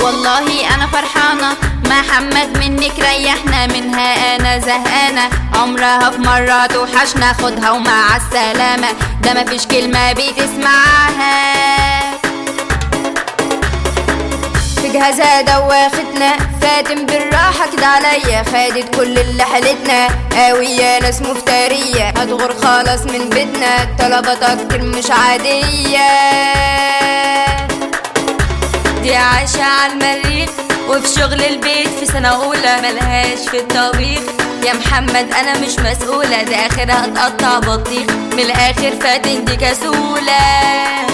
والله انا فرحانة محمد منك ريحنا منها انا زهقانة عمرها في مرة توحشنا خدها ومع السلامة ده مفيش كلمة بتسمعها في جهازها دواختنا فاتن بالراحة كده عليا خدت كل اللي حالتنا قوية ناس مفترية هتغور خالص من بيتنا طلبات اكتر مش عادية دي عايشة على المريخ وفي شغل البيت في سنة أولى ملهاش في الطبيخ يا محمد أنا مش مسؤولة دي آخرها هتقطع بطيخ من الآخر فاتن دي كسولة